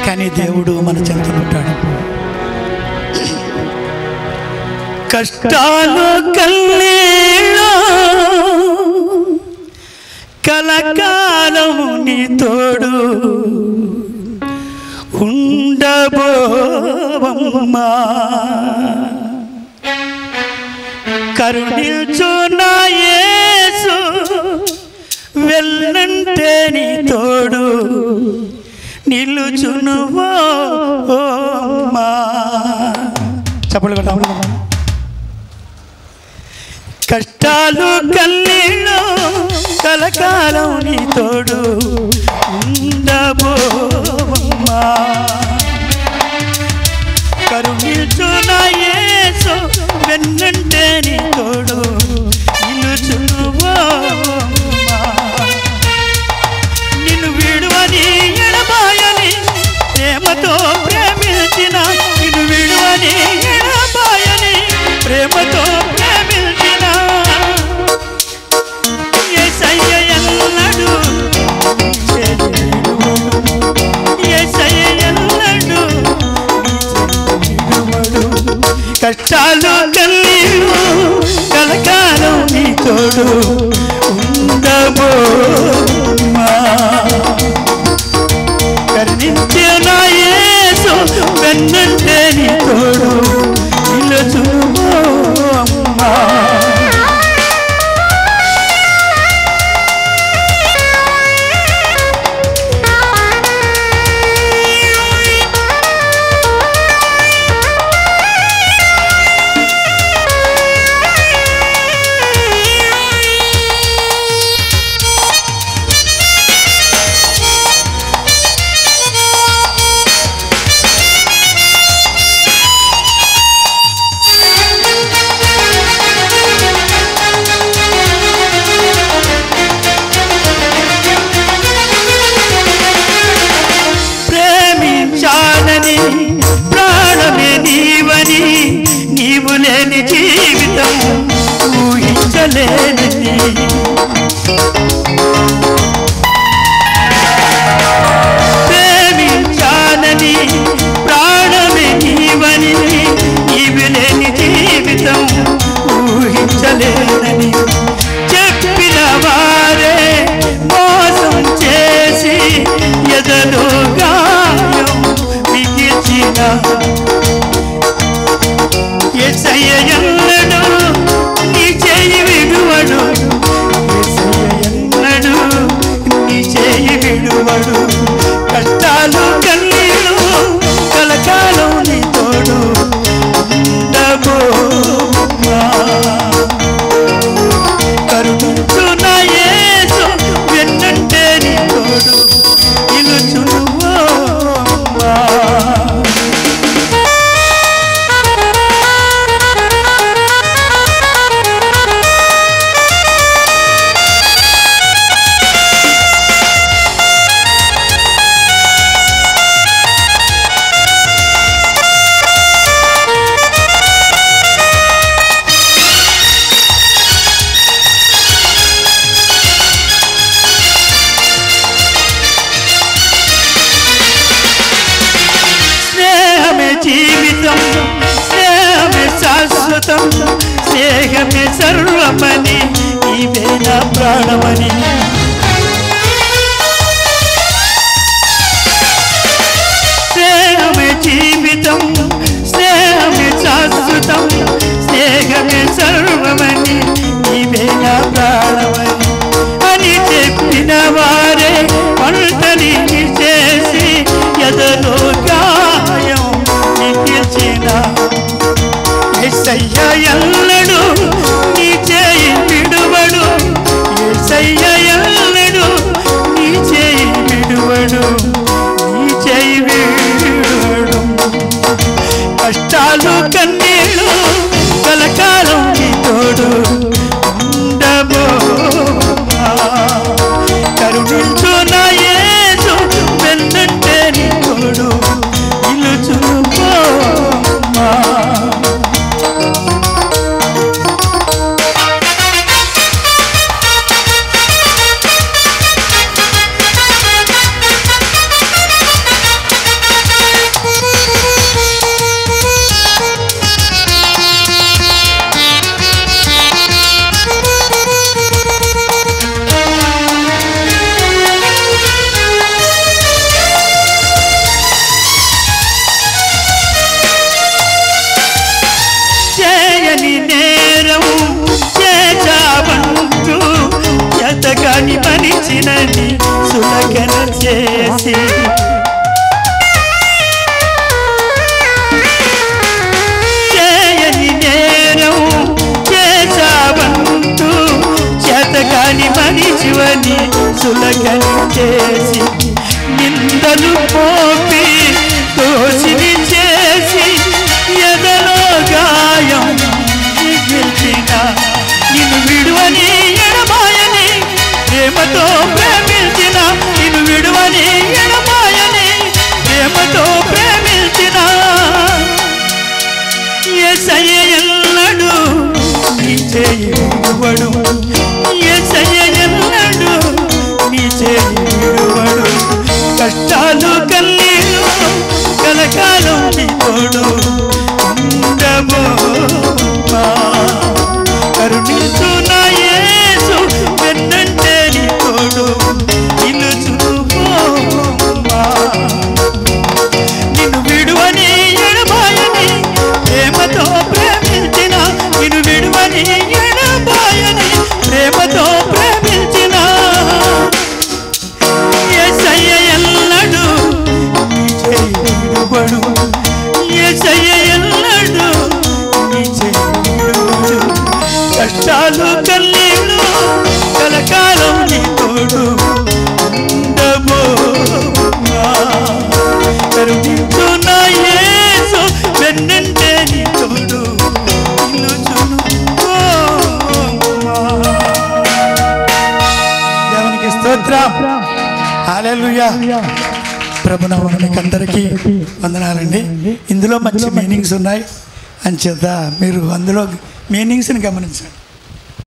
కానీ దేవుడు మన చెంత ఉంటాడు కష్టాలు కన్నీళ్ళు కలకాలము నీ తోడు ఉండబోవమ్మా కరుణించు నా యేసు వెళ్ళంటే నీ తోడు నిలుచును ఓ అమ్మా చెప్పలు కదా కష్టాలు కన్నీళ్ళు కలకాలం నీ తోడు ఉండబోమ్మా కరుణించు నా యేసు వెన్నంటే నీ తోడు నిలుచునువోమ్మా నిన్ను విడువని ఎడబాయని ప్రేమతో ప్రేమించిన నిన్ను విడువని ఎడబాయని ప్రేమతో ప్రేమించిన యేసయ్య ఎన్నడు యేసయ్య ఎన్నడు కష్టాలు కన్నీరు కలకాలం నీ తోడు ఉండబోమా కరుణించే నా యేసు వెన్నంటే నీ తోడు నిలుచుమోమ్మా ప్రేమించాలని ప్రాణమే నీవని నీవు లేని జీవితం ఊహించలేనిది ప్రేమించాలని ప్రాణమే నీవని నీవు లేని జీవితం ఊహించలేనని చెప్పిన వారే మోసం చేసి ఎదలో గాయం మిగిల్చిన ఎసయ్య ఎన్నడు నీ చేయి విడువడు ఎసయ్య ఎన్నడు నీ చేయి విడువడు కష్టాలు కన్నీళ్ళు కలకాలం నీ తోడు ఉండబోమా కరుణించు నా యేసు వెన్నంటే నీ తోడు నిలుచును ఓ అమ్మా. స్నేహమే జీవితం స్నేహమే శాశ్వతం స్నేహమే సర్వమని నీవే నా ప్రాణమని స్నేహమే జీవితం స్నేహమే శాశ్వతం స్నేహమే సర్వమని నీవే నా ప్రాణమని అని చెప్పిన వారే పంటని చేసి ఎదలో గాయం మిగిల్చిన ఎస్సయ్య ఎల్లడు నీ చేయి విడువడు ఎస్సయ్య ఎల్లడు చేసి చేయని నేరం చేసావంటూ చేతకాని మనిషివని సులకని చేసి నిందలు మోపి దోషిని చేసి ఎదలో గాయం మిగిల్చిన నిన్ను విడువని ఎడమాయని ప్రేమతో ప్రేమించిన నిన్ను విడువని ఎడమాయని ప్రేమతో ప్రేమించిన ఎసయ్య ఎల్లడు నీ చేయి విడువడు ఎసయ్య ఎల్లడు నీ చేయి విడువడు కష్టాలు కన్నీళ్ళు కలకాలం నీ తోడు ఉండబో కరుణించు నా యేసు వెన్నంటే నీ తోడు నిలుచుకోమా నిన్ను విడువని ఎడబాయని ప్రేమతో ప్రేమించిన నిన్ను విడువని ఎడబాయని ప్రేమతో ప్రేమించిన యేసయ్య ఎల్లడు నీ చేయి విడువడు యేసయ్య ఎల్లడు నీ చేయి విడువడు కష్టాలు కన్నీళ్ళు కలకాలం నీ తోడు ఉండబోమా కరుణించు నా యేసు వెన్నంటే నీ తోడు నిలుచును దేవునికి స్తోత్రం హల్లెలూయా ప్రభునామానికి అందరికీ వందనాలండి ఇందులో మంచి మీనింగ్స్ ఉన్నాయి అంచేత మీరు అందులో మీనింగ్స్ని గమనించండి